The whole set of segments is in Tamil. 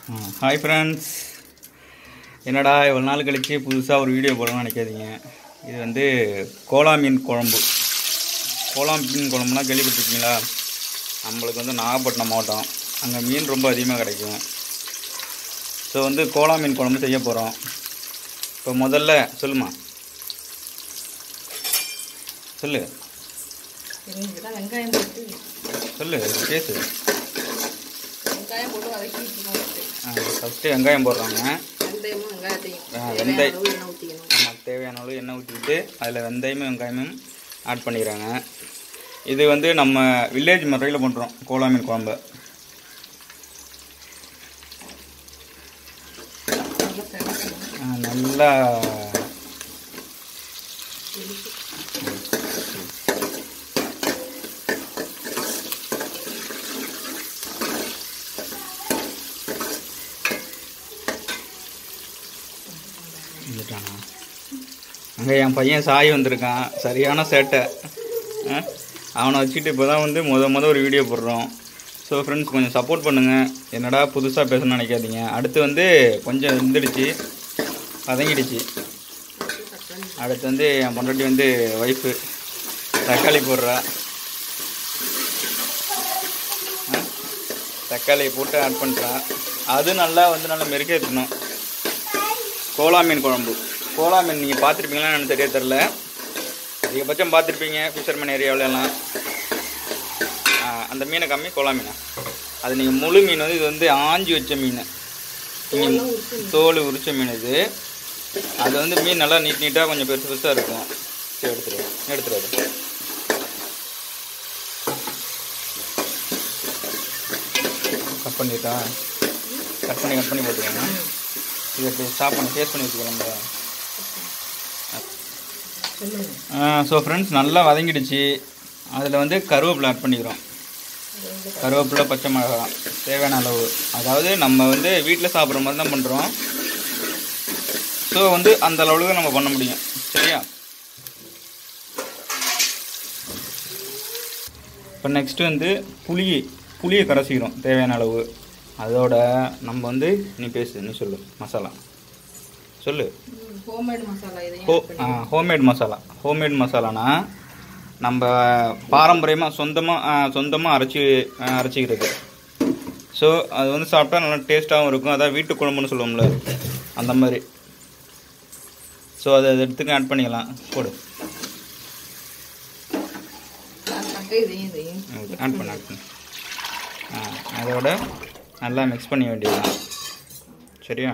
ஹாய் ஃப்ரெண்ட்ஸ் என்னடா இவ்வளோ நாள் கழிச்சு புதுசாக ஒரு வீடியோ போடணும்னு நினைக்காதீங்க இது வந்து கோலா மீன் குழம்பு கோலா மீன் குழம்புனா கேள்விப்பட்டிருக்கீங்களா நம்மளுக்கு வந்து நாகப்பட்டினம் மாவட்டம் அங்கே மீன் ரொம்ப அதிகமாக கிடைக்கும் ஸோ வந்து கோலா மீன் குழம்பு செய்ய போகிறோம் இப்போ முதல்ல சொல்லுமா சொல்லு இதுதான் வெங்காயம் போட்டு சொல்லு பேசு வெங்காயம் போட்டு வதக்கிட்டு இருக்கோம் ஃபஸ்ட்டு வெங்காயம் போடுறாங்க வெந்தயமும் வெங்காயத்தையும் ஆ, தேவையான வெந்தய- அளவு எண்ணெய் ஊற்றிக்கணும் ஆமாம் தேவையான அளவு எண்ணெய் ஊற்றிக்கிட்டு அதில் வெந்தயமும் வெங்காயமும் ஆட் பண்ணிக்கிறாங்க இது வந்து நம்ம வில்லேஜ் முறையில் பண்ணுறோம் கோலா மீன் குழம்பு நல்லா திறக்கணும் ஆ, நல்லா வந்துட்டானா அங்கே என் பையன் சாய் வந்திருக்கான் சரியான சேட்டை ஆ? அவனை வச்சுட்டு இப்போ தான் வந்து முத முத ஒரு வீடியோ போடுறோம் ஸோ ஃப்ரெண்ட்ஸ் கொஞ்சம் சப்போர்ட் பண்ணுங்கள் என்னடா புதுசாக பேசணும்னு நினைக்காதீங்க அடுத்து வந்து கொஞ்சம் வெந்துடுச்சு வதங்கிடுச்சு அடுத்து வந்து என் பொண்டாட்டி வந்து ஒய்ஃபு தக்காளி போடுறா ஆ? தக்காளி போட்டு ஆட் பண்ணுறா அது நல்லா வந்து நல்லா மெருகேற்றணும் கோலா மீன் குழம்பு கோலா மீன் நீங்கள் பார்த்துருப்பீங்களா எனக்கு சரியா தெரில அதிகபட்சம் பார்த்துருப்பீங்க ஃபிஷர்மேன் ஏரியாவிலலாம் அந்த மீனை கம்மி கோலா மீனா அது நீங்கள் முழு மீன் வந்து இது வந்து ஆஞ்சி வச்ச மீன் நீங்கள் தோல் உரிச்ச மீன் இது அது வந்து மீன் நல்லா நீட் நீட்டாக கொஞ்சம் பெருசு பெருசாக இருக்கும் சரி எடுத்துருவோம் எடுத்துருவாரு கட் பண்ணிட்டா கட் பண்ணி கட் பண்ணி போட்டுக்கோங்க இதை ஸ்டாப் பண்ணி டேஸ்ட் பண்ணி வச்சுக்கலாம் சொல்லுங்க ஸோ ஃப்ரெண்ட்ஸ் நல்லா வதங்கிடுச்சு அதில் வந்து கருவேப்பிலை ஆட் பண்ணிக்கிறோம் கருவேப்பிலை பச்சை மிளகாய் தேவையான அளவு அதாவது நம்ம வந்து வீட்டில் சாப்பிட்ற மாதிரி தான் பண்ணுறோம் ஸோ வந்து அந்த அளவுக்கு தான் நம்ம பண்ண முடியும் சரியா இப்போ நெக்ஸ்ட்டு வந்து புளி புளியை கரைச்சிக்கிறோம் தேவையான அளவு அதோட நம்ம வந்து நீ பேசு நீ சொல்லு மசாலா சொல்லு ஹோம்மேட் மசாலா இதையும் ஹோ add பண்ணி- ஹோம்மேட் மசாலா ஹோம்மேட் மசாலானா நம்ம பாரம்பரியமாக சொந்தமாக சொந்தமாக அரைச்சி ஆ, அரைச்சிக்கிறது ஸோ அது வந்து சாப்பிட்டா நல்லா டேஸ்ட்டாகவும் இருக்கும் அதான் வீட்டு குழம்புன்னு சொல்லுவோம்ல அந்த மாதிரி ஸோ அதை அதை எடுத்துக்க ஆட் பண்ணிக்கலாம் போடு add பண்ணிட்டு இதையும் இதையும் ஆட் பண்ண ஆட் பண்ணு ஆ அதோட நல்லா மிக்ஸ் பண்ணி வேண்டியதுதான் சரியா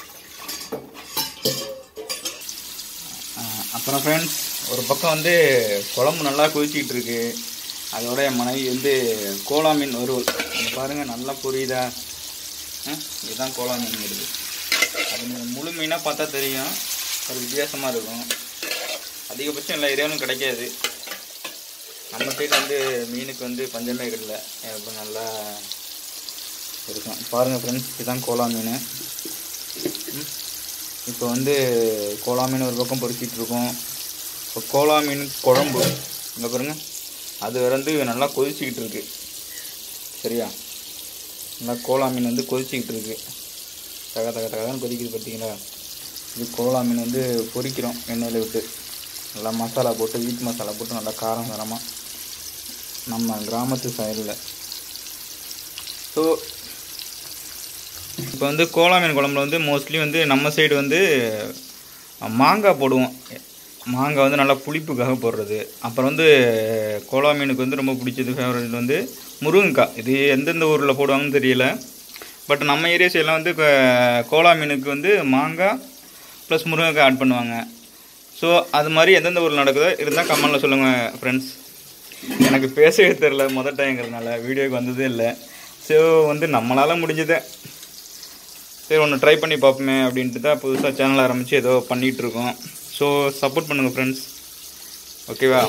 ஆ, அப்புறம் ஃப்ரெண்ட்ஸ் ஒரு பக்கம் வந்து குழம்பு நல்லா கொதிச்சிக்கிட்டு இருக்கு அதோட என் மனைவி வந்து கோலா மீன் வறுவல் இங்க பாருங்க நல்லா புரியுதா ஆ, இதுதான் கோலா மீன் வருது அது நீங்கள் முழு மீனாக பார்த்தா தெரியும் ஒரு வித்தியாசமாக இருக்கும் அதிகபட்சம் எல்லா ஏரியாவிலும் கிடைக்காது நம்ம சைடு வந்து மீனுக்கு வந்து பஞ்சமே கிடையாது இப்போ நல்லா இருக்கும் பாருங்கள் ஃப்ரெண்ட்ஸ் இதுதான் கோலா மீன் ம். இப்போ வந்து கோலா மீன் ஒரு பக்கம் பொரிச்சிட்டு இருக்கோம் இப்போ கோலா மீன் குழம்பு இங்கே பாருங்க அது வந்து நல்லா கொதிச்சிக்கிட்டு இருக்கு சரியா நல்லா கோலா மீன் வந்து கொதிச்சிக்கிட்டு இருக்கு தக தக தகன்னு கொதிக்குது பார்த்தீங்களா இது கோலா மீன் வந்து பொரிக்கிறோம் எண்ணெயில் விட்டு நல்லா மசாலா போட்டு வீட் மசாலா போட்டு நல்லா காரம் காரமாக நம்ம கிராமத்து சைடில் ஸோ இப்போ வந்து கோலா மீன் குழம்புல வந்து மோஸ்ட்லி வந்து நம்ம சைடு வந்து அஹ், மாங்காய் போடுவோம் மாங்காய் வந்து நல்லா புளிப்புக்காக போடுறது அப்புறம் வந்து கோலா மீனுக்கு வந்து ரொம்ப பிடிச்சது ஃபேவரட் வந்து முருங்கைக்காய் இது எந்தெந்த ஊரில் போடுவாங்கன்னு தெரியல பட் நம்ம ஏரியா சைட்லாம் வந்து க- கோலா மீனுக்கு வந்து மாங்காய் ப்ளஸ் முருங்கைக்காய் ஆட் பண்ணுவாங்க ஸோ அது மாதிரி எந்தெந்த ஊரில் நடக்குதோ இருந்தால் கமெண்டில் சொல்லுங்கள் ஃப்ரெண்ட்ஸ் எனக்கு பேசவே தெரில முதல் டைங்கிறதுனால வீடியோக்கு வந்ததே இல்லை ஸோ வந்து நம்மளால் முடிஞ்சதை சரி ஒன்று ட்ரை பண்ணி பார்ப்போமே அப்படின்ட்டு தான் புதுசாக சேனல் ஆரம்பித்து ஏதோ பண்ணிகிட்டு இருக்கோம் ஸோ சப்போர்ட் பண்ணுங்கள் ஃப்ரெண்ட்ஸ் ஓகேவா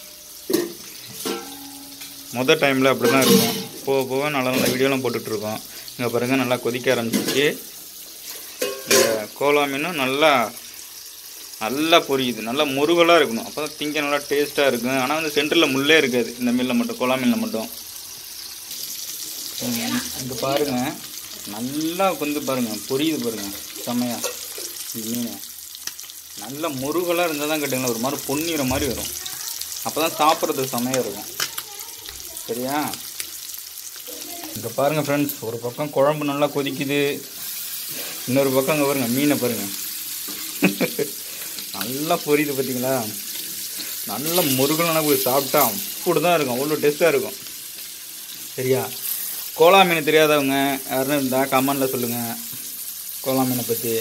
மொதல் டைமில் அப்படி தான் இருக்கும் போக போக நல்ல நல்ல வீடியோலாம் போட்டுட்ருக்கோம் இங்கே பாருங்கள் நல்லா கொதிக்க ஆரம்பிச்சிச்சு இந்த கோலா மீனும் நல்லா நல்லா பொரியுது நல்லா முருகலாக இருக்கணும் அப்போ தான் திங்க நல்லா டேஸ்ட்டாக இருக்கும் ஆனால் வந்து சென்டரில் முள்ளே இருக்காது இந்த மீனில் மட்டும் கோலா மீனில் மட்டும் இங்கே பாருங்கள் நல்லா வந்து பாருங்க பொரியுது பாருங்க செம்மையா இந்த மீன் நல்ல முருகலாக இருந்தால் தான் கேட்டிங்களா ஒரு மாதிரி பொன்னிற மாதிரி வரும் அப்போ தான் சாப்பிட்றதுக்கு செம்மையாக இருக்கும் சரியா இங்கே பாருங்கள் ஃப்ரெண்ட்ஸ் ஒரு பக்கம் குழம்பு நல்லா கொதிக்குது இன்னொரு பக்கம் அங்கே பாருங்க மீனை பாருங்க நல்லா பொரியுது பார்த்தீங்களா நல்ல முருகலான போய் சாப்பிட்டா அப்படி தான் இருக்கும் அவ்வளோ டேஸ்ட்டாக இருக்கும் சரியா கோலா மீன் தெரியாதவங்க யாருன்னு இருந்தால் கமெண்டில் சொல்லுங்கள் கோலா மீனை பற்றி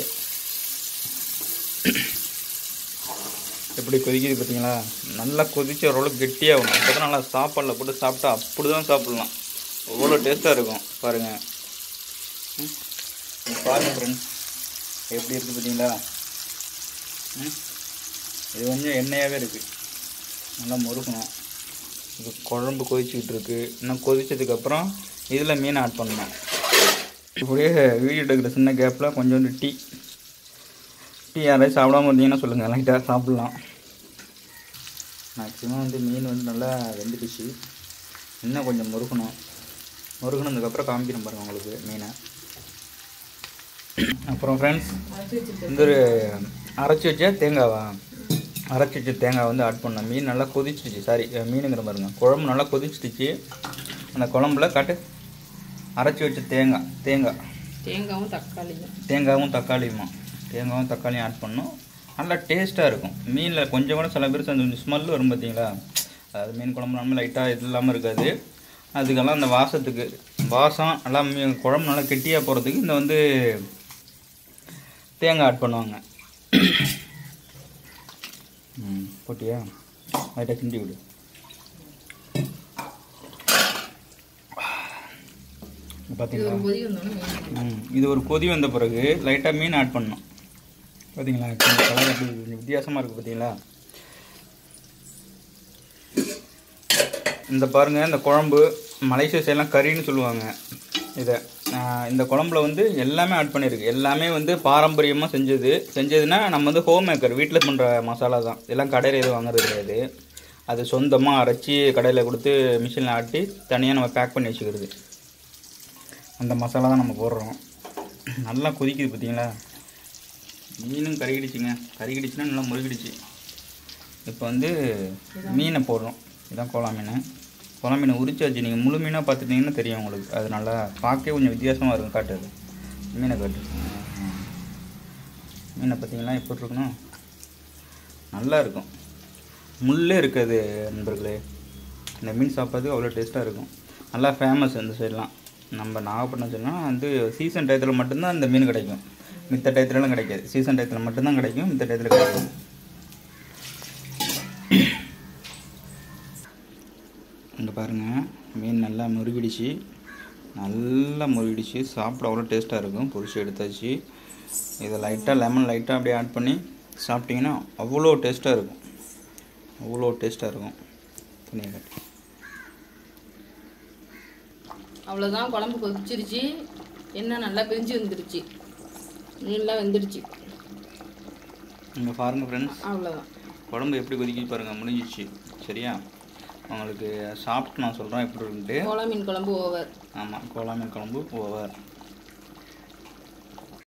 எப்படி கொதிக்குது பார்த்தீங்களா நல்லா கொதிச்சு ஓரளவுக்கு கெட்டியாகணும் அப்போ தான் நல்லா சாப்பாடில் போட்டு சாப்பிட்டா அப்படி தான் சாப்பிட்லாம் அவ்வளோ டேஸ்ட்டாக இருக்கும் பாருங்கள் ம். இங்க பாருங்க ஃப்ரெண்ட்ஸ் எப்படி இருக்குது பார்த்தீங்களா ம். இது கொஞ்சம் எண்ணெயாகவே இருக்குது நல்லா முறுக்கணும் இது குழம்பு கொதிச்சுக்கிட்டு இருக்கு இன்னும் கொதிச்சதுக்கப்புறம் இதில் மீன் ஆட் பண்ணணும் இப்படியே வீடியோ எடுக்கிற சின்ன கேப்பில் கொஞ்சோண்டு டீ டீ யாராவது சாப்பிடாம இருந்தீங்கன்னா சொல்லுங்கள் லைட்டாக சாப்பிட்லாம் மேக்ஸிமம் வந்து மீன் வந்து நல்லா வெந்துடுச்சு இன்னும் கொஞ்சம் முறுக்கணும் முறுக்கணுதுக்கப்புறம் காமிக்கிறேன் பாருங்கள் உங்களுக்கு மீனை அப்புறம் ஃப்ரெண்ட்ஸ் அரைச்சி வச்சிருக்கேன் இந்த ஒரு அரைச்சி வச்ச தேங்காவா அரைச்சி வச்ச தேங்காய் வந்து ஆட் பண்ணேன் மீன் நல்லா கொதிச்சிடுச்சு சாரி மீனுங்கிற பாருங்க குழம்பு நல்லா கொதிச்சிடுச்சு அந்த குழம்புல காட்டு அரைச்சி வச்ச தேங்காய் தேங்காய் தேங்காவும் தக்காளியும் தேங்காயும் தக்காளியுமா தேங்காயும் தக்காளியும் ஆட் பண்ணோம் நல்லா டேஸ்ட்டாக இருக்கும் மீனில் கொஞ்சம் கூட சில பேருக்கு அந்த ஸ்மெல் வரும் பார்த்தீங்களா அதாவது மீன் குழம்பு நம்ம லைட்டாக இது இல்லாமல் இருக்காது அதுக்கெல்லாம் அந்த வாசத்துக்கு வாசம் நல்லா மீ- குழம்பு நல்லா கெட்டியாக போகிறதுக்கு இந்த வந்து தேங்காய் ஆட் பண்ணுவாங்க ம் போட்டியா லைட்டாக கிண்டி விடு இது பார்த்தீங்களா ஒரு கொதி வந்தோடனே மீன் ம், இது ஒரு கொதி வந்த பிறகு லைட்டாக மீன் ஆட் பண்ணணும் பார்த்தீங்களா கலர் எப்படி கொஞ்சம் வித்தியாசமாக இருக்குது பார்த்தீங்களா இந்த பாருங்க இந்த குழம்பு மலேசியா சைட்லாம் கறின்னு சொல்லுவாங்க இதை ஆஹ் இந்த குழம்புல வந்து எல்லாமே ஆட் பண்ணியிருக்கு எல்லாமே வந்து பாரம்பரியமாக செஞ்சது செஞ்சதுன்னா நம்ம வந்து ஹோம் மேக்கர் வீட்டில் பண்ணுற மசாலா தான் எல்லாம் கடையில் எதுவும் வாங்குறது கிடையாது அது சொந்தமாக அரைச்சி கடையில் கொடுத்து மிஷினில் ஆட்டி தனியாக நம்ம பேக் பண்ணி வச்சுக்கிறது அந்த மசாலா தான் நம்ம போடுறோம் நல்லா கொதிக்குது பார்த்தீங்களா மீனும் கருகிடுச்சுங்க கருகிடுச்சுன்னா நல்லா முருகிடுச்சு இப்போ வந்து மீனை போடுறோம் இதுதான் கோலா மீன் கோலா மீனை உரிச்சாச்சு நீங்கள் முழு மீனாக பார்த்துட்டிங்கன்னா தெரியும் உங்களுக்கு அது நல்லா பார்க்கவே கொஞ்சம் வித்தியாசமாக இருக்கும் காட்டு அது மீனை காட்டு ம். மீனை பார்த்தீங்களா எப்படி இருக்கணும் நல்லா இருக்கும் முள்ளே இருக்காது நண்பர்களே இந்த மீன் சாப்பிட்றது அவ்வளோ டேஸ்ட்டாக இருக்கும் நல்லா ஃபேமஸ் அந்த சைட்லாம் நம்ம நாகப்பட்டினம் சொன்னால் வந்து சீசன் டயத்தில் மட்டும்தான் இந்த மீன் கிடைக்கும் மித்த டயத்துலலாம் கிடைக்காது சீசன் டயத்தில் மட்டும்தான் கிடைக்கும் மித்த டயத்தில் கிடைக்காது இங்கே பாருங்கள் மீன் நல்லா முருகிடுச்சு நல்லா முருகிடுச்சு சாப்பிட அவ்வளோ டேஸ்ட்டாக இருக்கும் பொரிச்சு எடுத்தாச்சு இதை லைட்டாக லெமன் லைட்டாக அப்படியே ஆட் பண்ணி சாப்பிட்டிங்கன்னா அவ்வளோ டேஸ்ட்டாக இருக்கும் அவ்வளோ டேஸ்ட்டாக இருக்கும் துணியை காட்டு அவ்வளோதான் குழம்பு கொதிச்சிருச்சு எண்ணெய் நல்லா பிரிஞ்சு வந்துருச்சு மீன்லாம் வெந்துடுச்சு இங்கே பாருங்கள் ஃப்ரெண்ட்ஸ் அவ்வளோதான் குழம்பு எப்படி கொதிக்குது பாருங்கள் முடிஞ்சிச்சு சரியா உங்களுக்கு சாப்பிட்டு நான் சொல்கிறேன் எப்படி இருக்குன்ட்டு கோலா மீன் குழம்பு ஓவர் ஆமாம் கோலா மீன் குழம்பு ஓவர்